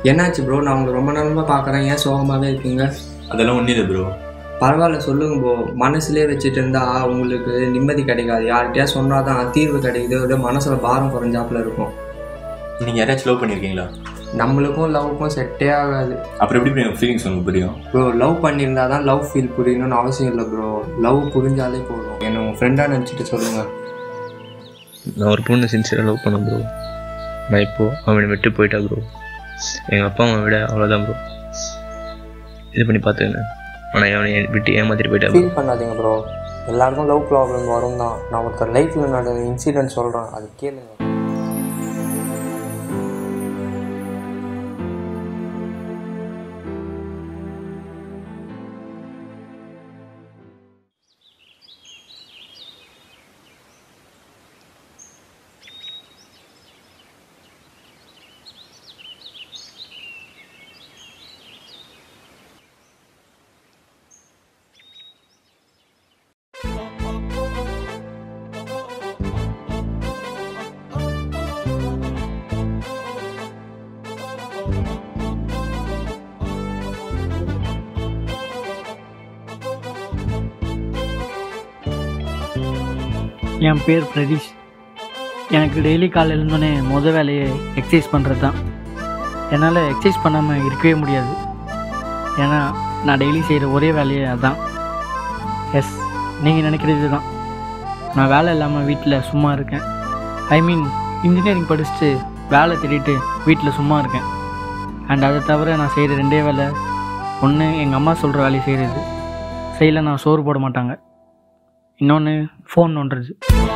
என்னாச்சு ப்ரோ நான் உங்களை ரொம்ப நேரமாக பார்க்குறேன் ஏன் சோகமாகவே இருக்கீங்க அதெல்லாம் ஒன்றும் இல்லை ப்ரோ பரவாயில்ல சொல்லுங்க ப்ரோ மனசுலேயே வச்சுட்டு இருந்தா உங்களுக்கு நிம்மதி கிடைக்காது யார்கிட்டயா சொன்னால் தான் தீர்வு கிடைக்குது அப்படியே மனசில் பாரம் குறைஞ்சாப்புல இருக்கும் நீங்கள் யாராச்சும் லவ் பண்ணியிருக்கீங்களா நம்மளுக்கும் லவ்வுக்கும் செட்டே ஆகாது அப்புறம் எப்படி எங்கள் ஃபீலிங்ஸ் உங்களுக்கு புரியும் ப்ரோ லவ் பண்ணியிருந்தா தான் லவ் ஃபீல் புரியணும்னு அவசியம் இல்லை ப்ரோ லவ் புரிஞ்சாலே போதும் என்னை உங்கள் ஃப்ரெண்டாக நினச்சிட்டு சொல்லுங்கள் நான் ஒரு பொண்ணு சின்சியராக லவ் பண்ணேன் ப்ரோ நான் இப்போது அவனை விட்டு போயிட்டா ப்ரோ எங்கள் அப்பா அம்மா விட அவ்வளோதான் ப்ரோ இது பண்ணி பார்த்துக்கங்க ஆனால் அவனை என் விட்டு ஏமாத்திட்டு போயிட்டா bro. ஃபீல் பண்ணாதீங்க ப்ரோ எல்லாருக்கும் லவ் ப்ராப்ளம் வரும் தான் நான் ஒருத்தர் லைஃப்பில் நடந்த இன்சிடென்ட் சொல்கிறேன் அது கேளுங்க என் பேர் பிரதீஷ் எனக்கு டெய்லி காலையில் எழுந்தோடனே முத வேலையை எக்ஸசைஸ் பண்ணுறது தான் என்னால் எக்ஸசைஸ் பண்ணாமல் இருக்கவே முடியாது ஏன்னா நான் டெய்லி செய்கிற ஒரே வேலையே அதான் எஸ் நீங்கள் நினைக்கிறது தான் நான் வேலை இல்லாமல் வீட்டில் சும்மா இருக்கேன் ஐ மீன் இன்ஜினியரிங் படிச்சுட்டு வேலை தேடிட்டு வீட்டில் சும்மா இருக்கேன் அண்ட் அதை தவிர நான் செய்கிற ரெண்டே வேலை ஒன்று எங்கள் அம்மா சொல்கிற வேலையை செய்கிறது செய்யலை நான் சோறு போட மாட்டாங்க இன்னொன்று ஃபோன் நோண்டுறது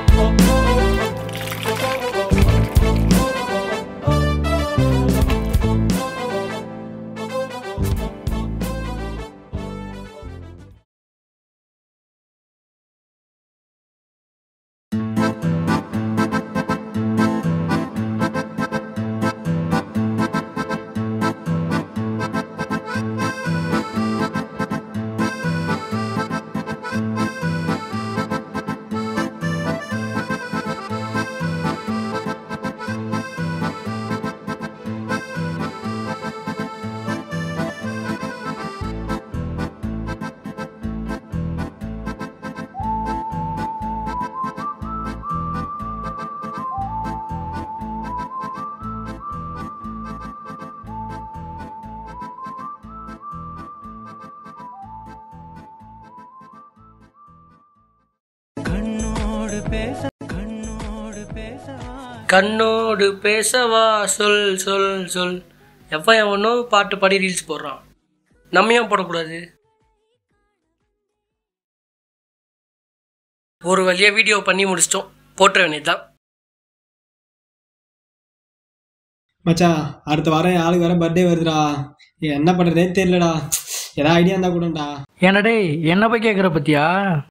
கண்ணோடு பேசவா சொல் சொல் சொல் எவன் எவனோ பாட்டு பாடி ரீல்ஸ் போடுறான் நம்ம ஏன் போடக்கூடாது ஒரு வழியா வீடியோ பண்ணி முடிச்சிட்டோம் போட்டுற வேண்டியதுதான் மச்சான் அடுத்த வாரம் என் ஆளுக்கு வேற பர்த்டே வருதுடா என்ன பண்றதே தெரியலடா ஏதாவது ஐடியா இருந்தா கூடடா என்னடே என்ன போய் கேட்குற பத்தியா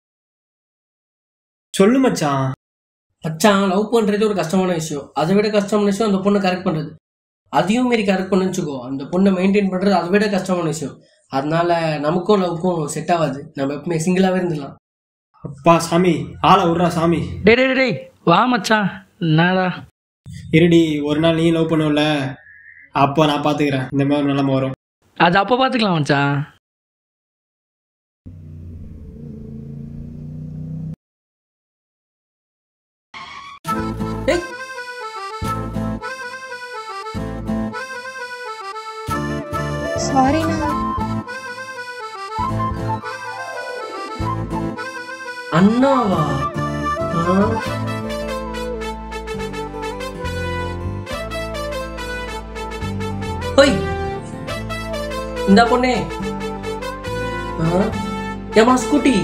சொல்லு மச்சான் மச்சான் லவ் பண்றது ஒரு கஷ்டமான விஷயம் அதை விட கஷ்டமான விஷயம் அந்த பொண்ணை கரெக்ட் பண்றது அதையும் மீறி கரெக்ட் பண்ணு வச்சுக்கோ அந்த பொண்ணை மெயின்டைன் பண்றது அதை விட கஷ்டமான விஷயம் அதனால நமக்கும் லவ்க்கும் செட் ஆகாது நம்ம எப்பவுமே சிங்கிளாவே இருந்துடலாம் அப்பா சாமி ஆளை விட்றா சாமி டேய் டேய், டேய் டேய் வா மச்சான் என்னடா இருடி ஒரு நாள் நீ லவ் பண்ணுவல அப்போ நான் பாத்துக்கிறேன் இந்த மாதிரி ஒரு நிலைமை வரும் அது அப்போ பார்த்துக்கலாம் மச்சான் ஏய் சாரிண்ணா அண்ணாவா ஆ? ஹோய் இந்த பொண்ணே ஆ? ஏம்மா ஸ்கூட்டி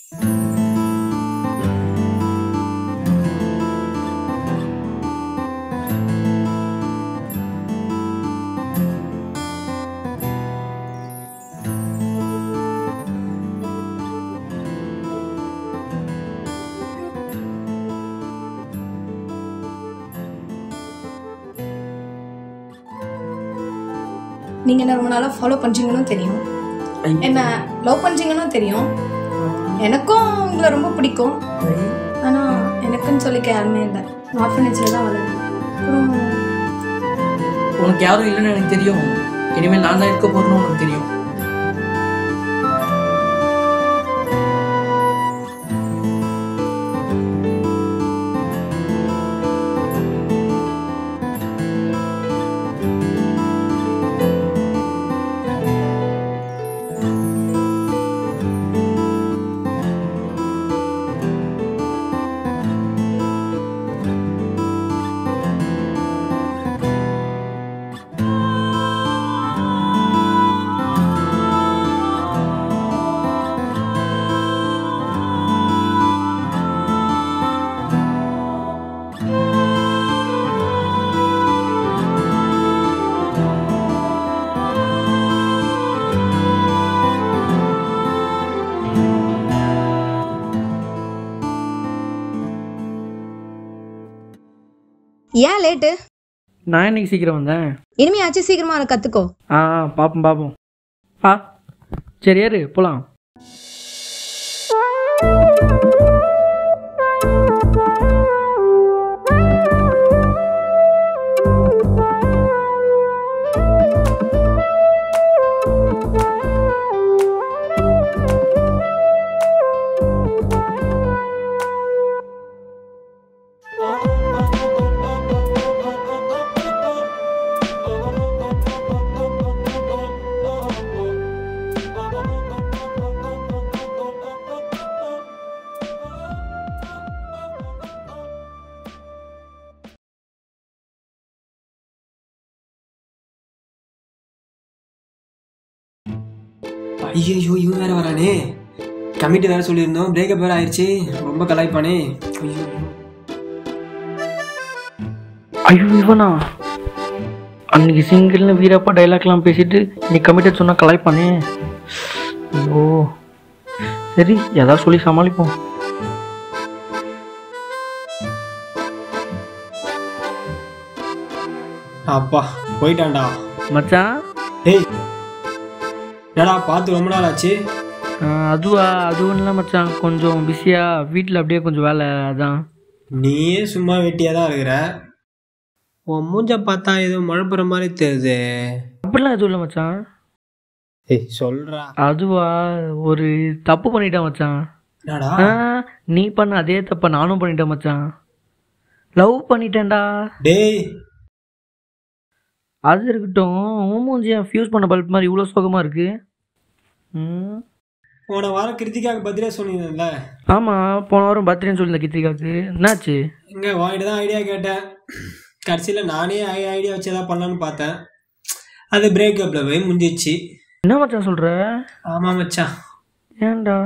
நீங்க என்ன ரொம்ப நாளா ஃபாலோ பண்றீங்கன்னு தெரியும் என்ன லவ் பண்றீங்கன்னு தெரியும் எனக்கும் உங்களை ரொம்ப பிடிக்கும் ஆனா எனக்குன்னு சொல்லிக்க யாருமே இல்லை ஆர்ஃபனேஜ்ல தான் வளருது அப்புறம் உனக்கு யாரும் இல்லைன்னு எனக்கு தெரியும் இனிமேல் நான் தான் இருக்க போறேன்னு உனக்கு தெரியும் ஏன் லேட்டு நான் இன்னைக்கு சீக்கிரம் வந்தேன் இனிமையாச்சும் சீக்கிரமா அதை கத்துக்கோ ஆ ஆ, பார்ப்போம் பார்ப்போம் ஆ சரி ஏறு போகலாம் ஐயோ இவன் வேற வரானே கமிட்டி வேற சொல்லியிருந்தோம் பிரேக்கப் வேற ஆயிடுச்சு ரொம்ப கலாய்ப்பானே ஐயோ ஐயோ இவனா அன்னைக்கு சிங்கிள்னு வீரப்பா டைலாக்லாம் பேசிட்டு நீ கமிட்டட் சொன்னா கலாய்ப்பானே ஐயோ சரி ஏதாவது சொல்லி சமாளிப்போம் அப்பா போயிட்டான்டா மச்சான் ஏய் என்னடா பார்த்து ரொம்ப நாள் ஆச்சு ஆ, அதுவா அதுவும் இல்லை மச்சான் கொஞ்சம் பிஸியாக வீட்டில் அப்படியே கொஞ்சம் வேலை அதான் நீயே சும்மா வெட்டியாக தான் இருக்கிற உன் மூஞ்ச பார்த்தா ஏதோ மழப்புற மாதிரி தெரியுது அப்படிலாம் எதுவும் இல்லை மச்சான் ஏய் சொல்றா அதுவா ஒரு தப்பு பண்ணிட்டேன் மச்சான் என்னடா ஆ, நீ பண்ண அதே தப்ப நானும் பண்ணிட்டேன் மச்சான் லவ் பண்ணிட்டேன்டா டேய் அது இருக்கட்டும் உன் மூஞ்சி ஃபியூஸ் பண்ண பல்ப் மாதிரி இவ்வளோ சோகமாக இருக்கு ம் போன வாரம் கிருத்திகாவுக்கு பதிலே சொன்னீங்கல்ல ஆமாம் போன வாரம் பர்த்டேன்னு சொல்லியிருந்த கித்திகாக்கு என்னாச்சு இங்கே வாங்கிட்டு தான் ஐடியா கேட்டேன் கடைசியில் நானே ஐடியா வச்சு எதாவது பண்ணலான்னு பார்த்தேன் அது பிரேக்கப்பில் போய் முடிஞ்சிச்சு என்ன மச்சான் சொல்கிற ஆமாம் மச்சான் ஏன்டா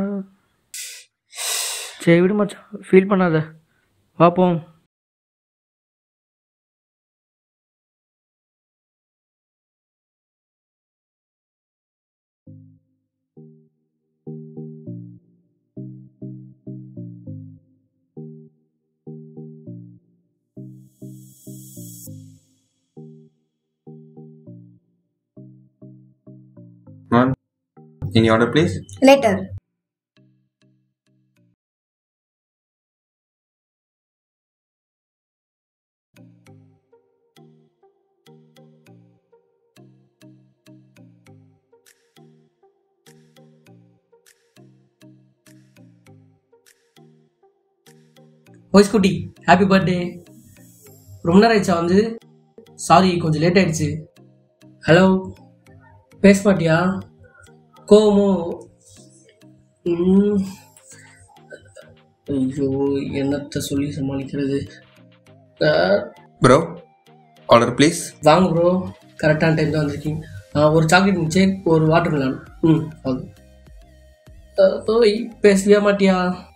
சரி விடு மச்சான் ஃபீல் பண்ணாத பார்ப்போம் Ma'am, any order, please? Later voice குட்டி ஹாப்பி பர்த்டே ரொம்ப நேரம் ஆயிடுச்சா வந்து சாரி கொஞ்சம் லேட் ஆயிடுச்சு ஹலோ பேச மாட்டியா கோவமோ ம். ஐயோ என்னத்த சொல்லி சமாளிக்கிறது அஹ், Bro, order, please. வாங்க ப்ரோ கரெக்டான டைம் தான் வந்திருக்கீங்க ஆ, ஒரு சாக்லேட் மில்க் ஷேக் ஒரு வாட்டர் மிலான் ம் வாங்க அஹ், ஓய் பேசவே மாட்டியா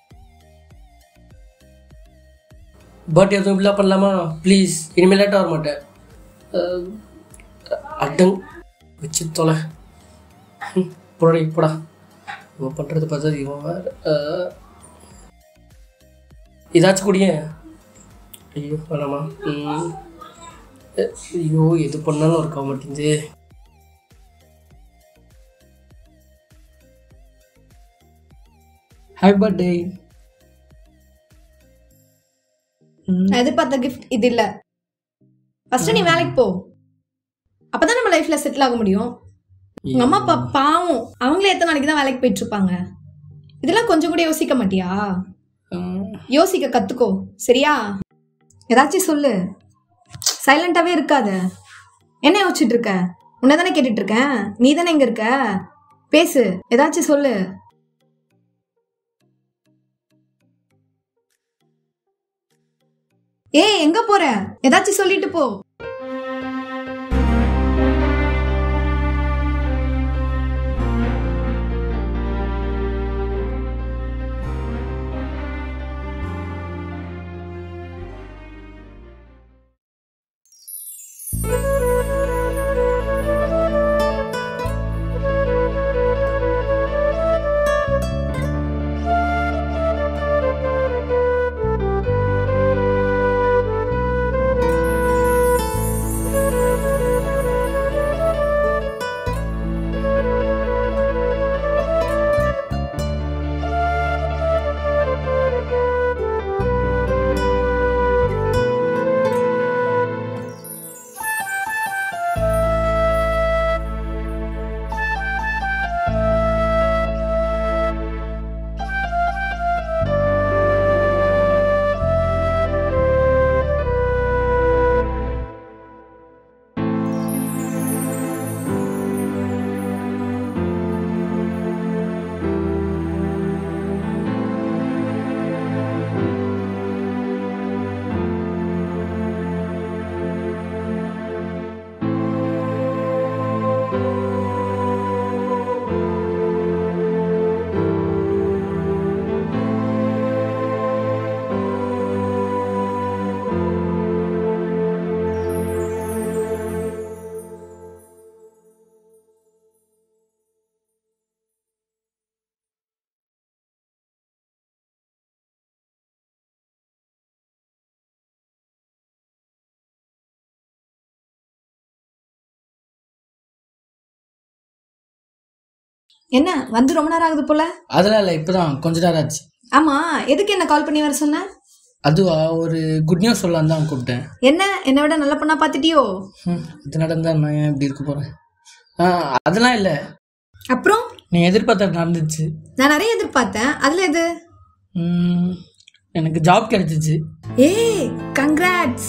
பர்த்டே எதுவும் இப்படிலாம் பண்ணலாமா ப்ளீஸ் இனிமேல் லேட்டாக வர மாட்டேன் அஹ், அடங் வச்சு தொலை ம், போடா போடா இவன் பண்ணுறது பார்த்தா இவன் வேறு இதாச்சும் கூடிய ஐயோ வேணாமா ம். அஹ், ஐயோ எது பண்ணாலும் இருக்க மாட்டேங்குது ஹாப்பி பர்த்டே நான் எதிர்பார்த்த கிஃப்ட் இது இல்ல ஃபர்ஸ்ட் நீ வேலைக்கு போ அப்பதான் நம்ம லைஃப்ல செட்டில் ஆக முடியும் உங்க அம்மா அப்பா பாவம் அவங்களே எத்தனை நாளைக்கு தான் வேலைக்கு போயிட்டு இருப்பாங்க இதெல்லாம் கொஞ்சம் கூட யோசிக்க மாட்டியா யோசிக்க கத்துக்கோ சரியா ஏதாச்சும் சொல்லு சைலண்டாவே இருக்காத என்ன யோசிச்சுட்டு இருக்க உன்னை தானே கேட்டுட்டு இருக்கேன் நீ தானே இங்க இருக்க பேசு ஏதாச்சும் சொல்லு ஏய் எங்க போற ஏதாச்சும் சொல்லிட்டு போ என்ன வந்து ரொம்ப நேரம் ஆகுது போல அதெல்லாம் இல்லை இப்போ தான் கொஞ்ச நேரம் ஆச்சு ஆமா எதுக்கு என்ன கால் பண்ணி வர சொன்ன அதுவா ஒரு குட் நியூஸ் சொல்லலாம் தான் கூப்பிட்டேன் என்ன என்னை விட நல்ல பொண்ணா பாத்துட்டியோ ம், இது நடந்தா நான் ஏன் இப்படி இருக்க போகிறேன் ஆ அதெல்லாம் இல்லை அப்புறம் நீ எதிர்பார்த்த நடந்துச்சு நான் நிறைய எதிர்பார்த்தேன் அதுல எது ம், எனக்கு ஜாப் கிடைச்சிச்சு ஏய் கங்க்ராட்ஸ்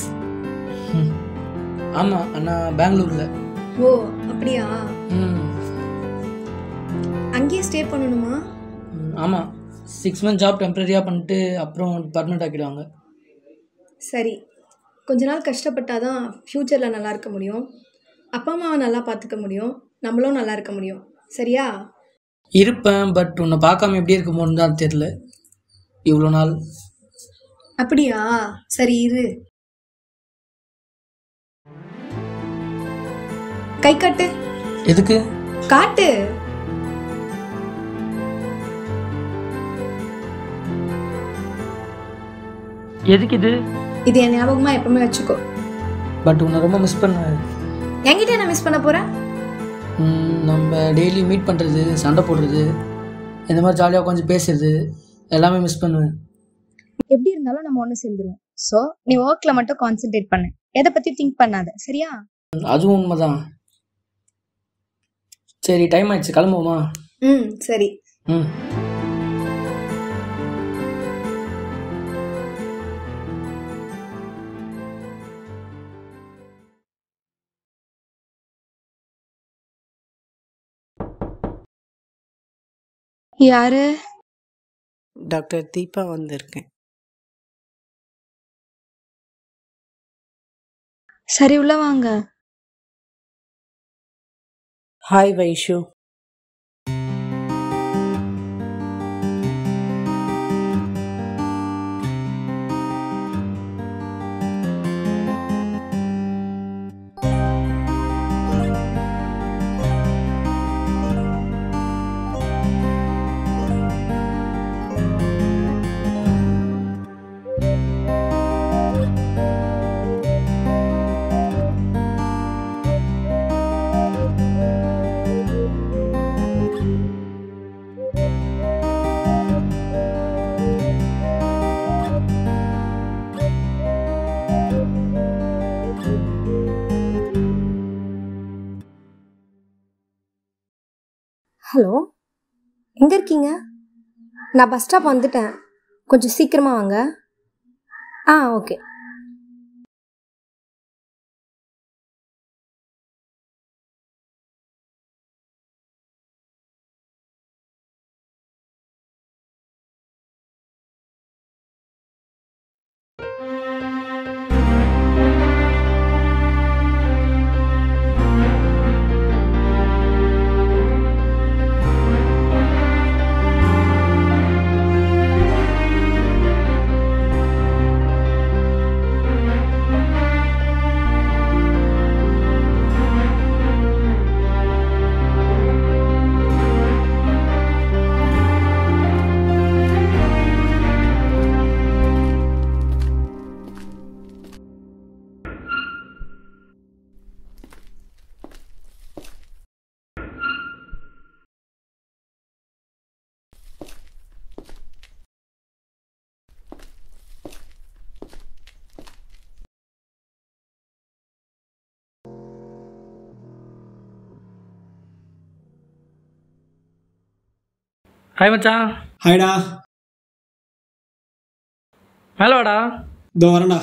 ஆமாம் ஆனால் பெங்களூரில் ஓ அப்படியா ம் அங்கேயே ஸ்டே பண்ணணுமா ம், ஆமாம் சிக்ஸ் மந்த் ஜாப் டெம்பரரியாக பண்ணிட்டு அப்புறம் பர்மனெண்ட் ஆக்கிடுவாங்க சரி கொஞ்ச நாள் கஷ்டப்பட்டாதான் ஃப்யூச்சரில் நல்லா இருக்க முடியும் அப்பா அம்மாவை நல்லா பார்த்துக்க முடியும் நம்மளும் நல்லா இருக்க முடியும் சரியா இருப்பேன் பட் உன்னை பார்க்காம எப்படி இருக்குமோன்னு தான் தெரில இவ்வளோ நாள் அப்படியா சரி இரு கை காட்டு எதுக்கு காட்டு எதுக்கு இது இது என் ஞாபகமா எப்பவுமே வச்சுக்கோ பட் உன்னை ரொம்ப மிஸ் பண்ணேன் என்கிட்ட என்ன மிஸ் பண்ண போற ம், நம்ம டெய்லி மீட் பண்ணுறது சண்டை போடுறது இந்த மாதிரி ஜாலியாக உட்காந்து பேசுறது எல்லாமே மிஸ் பண்ணுவேன் எப்படி இருந்தாலும் நம்ம ஒன்று சேர்ந்துருவோம் ஸோ நீ ஒர்க்ல மட்டும் கான்சென்ட்ரேட் பண்ணு எதை பத்தி திங்க் பண்ணாத சரியா அதுவும் உண்மைதான் சரி டைம் ஆயிடுச்சு கிளம்புவோமா ம் சரி ம் யாரு டாக்டர் தீபா வந்திருக்கேன் சரி உள்ள வாங்க ஹாய் வைஷு ஹலோ எங்கே இருக்கீங்க நான் பஸ் ஸ்டாப் வந்துட்டேன் கொஞ்சம் சீக்கிரமாக வாங்க ஆ ஓகே ஹாய் மச்சான் ஹாய்டா மேலே வாடா இதோ வரேன்டா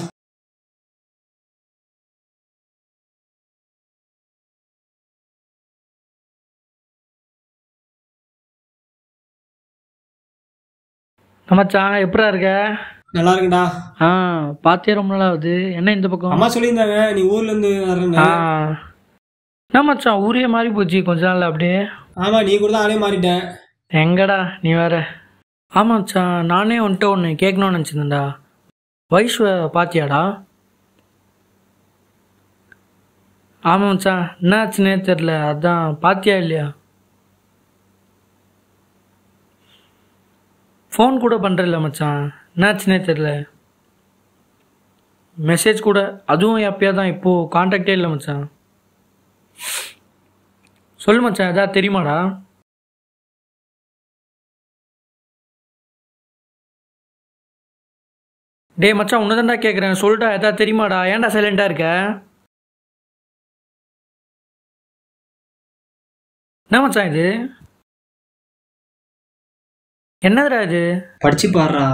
நம்ம மச்சான் எப்படா இருக்க நல்லா இருக்குடா ஆ பார்த்தே ரொம்ப நாள் ஆகுது என்ன இந்த பக்கம் அம்மா சொல்லியிருந்தாங்க நீ ஊர்ல இருந்து வரேன்னு ஆ என்ன மச்சான் ஊரே மாறி போச்சு கொஞ்ச நாள் அப்படியே ஆமா நீ கூட தான் ஆளே மாறிட்டேன் எங்கடா நீ வேற ஆமா மச்சான் நானே வந்துட்டு ஒன்று கேட்கணும்னு நினச்சிருந்தேன்டா வைஷ்வ பாத்தியாடா ஆமாம் மச்சான் என்னாச்சுன்னே தெரில அதான் பாத்தியா இல்லையா ஃபோன் கூட பண்ணுறதில்ல மச்சான் என்னாச்சுன்னே தெரில மெசேஜ் கூட அதுவும் எப்பயா தான் இப்போது காண்டாக்டே இல்லை மச்சான் சொல்லு மச்சான் எதாவது தெரியுமாடா டேய் மச்சான் உன்னதான்டா கேட்குறேன் சொல்லிட்டா எதாவது தெரியுமாடா ஏன்டா சைலண்டாக இருக்க என்ன மச்சான் இது என்னதுடா இது படிச்சு பாடுறா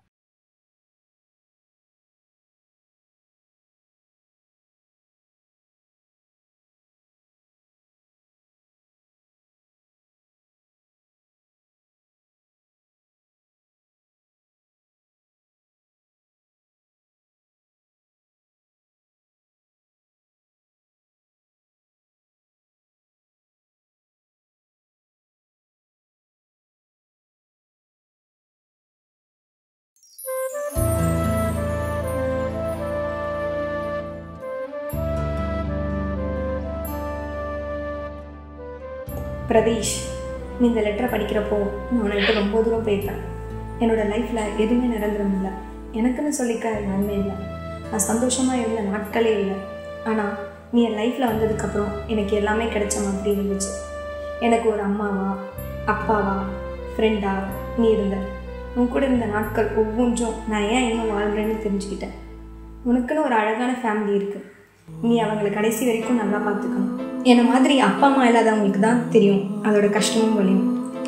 பிரதீஷ் நீ இந்த லெட்டரை படிக்கிறப்போ நான் உன்னை விட்டு ரொம்ப தூரம் போயிருப்பேன் என்னோடய லைஃப்பில் எதுவுமே நிரந்தரம் இல்லை எனக்குன்னு சொல்லிக்க யாருமே இல்லை நான் சந்தோஷமாக இருந்த நாட்களே இல்லை ஆனால் நீ என் லைஃப்பில் வந்ததுக்கப்புறம் எனக்கு எல்லாமே கிடைச்ச மாதிரி இருந்துச்சு எனக்கு ஒரு அம்மாவா அப்பாவா ஃப்ரெண்டா நீ இருந்த உன் கூட இருந்த நாட்கள் ஒவ்வொன்றும் நான் ஏன் இன்னும் வாழ்கிறேன்னு தெரிஞ்சுக்கிட்டேன் உனக்குன்னு ஒரு அழகான ஃபேமிலி இருக்குது நீ அவங்கள கடைசி வரைக்கும் நல்லா பார்த்துக்கணும் என்னை மாதிரி அப்பா அம்மா இல்லாதவங்களுக்கு தான் தெரியும் அதோட கஷ்டமும் வலியும்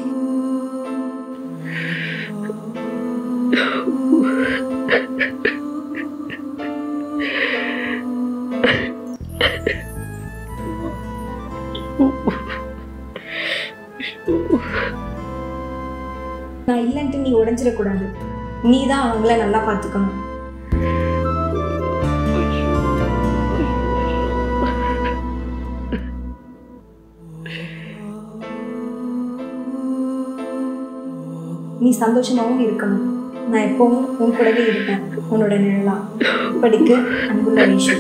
நான் இல்லைன்ட்டு நீ உடஞ்சிடக்கூடாது நீ தான் அவங்கள நல்லா பார்த்துக்கணும் நீ சந்தோஷமாகவும் இருக்கணும் நான் எப்பவும் உன் கூடவே இருப்பேன் உன்னோட நிழலா படிக்க அன்புள்ள விஷயம்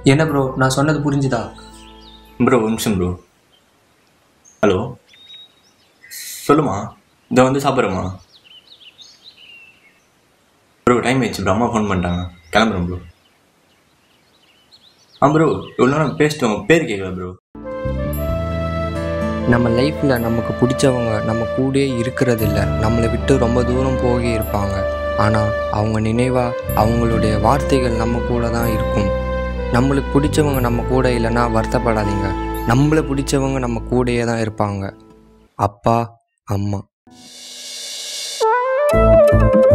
என்ன ப்ரோ நான் சொன்னது புரிஞ்சுதா ப்ரோ ஒரு நிமிஷம் ப்ரோ ஹலோ சொல்லுமா இதை வந்து சாப்பிட்றேம்மா ப்ரோ டைம் ஆயிடுச்சு ப்ரோ அம்மா ஃபோன் பண்ணிட்டாங்க கிளம்புறேன் ப்ரோ ஆ ப்ரோ இவ்வளோ நேரம் பேசிட்டோம் பேர் கேட்கல ப்ரோ நம்ம லைஃப்பில் நமக்கு பிடிச்சவங்க நம்ம கூடயே இருக்கிறதில்ல நம்மளை விட்டு ரொம்ப தூரம் போகி இருப்பாங்க ஆனால் அவங்க நினைவாக அவங்களுடைய வார்த்தைகள் நம்ம கூட தான் இருக்கும் நம்மளுக்கு பிடிச்சவங்க நம்ம கூட இல்லைன்னா வருத்தப்படாதீங்க நம்மளை பிடிச்சவங்க நம்ம கூடயே தான் இருப்பாங்க அப்பா அம்மா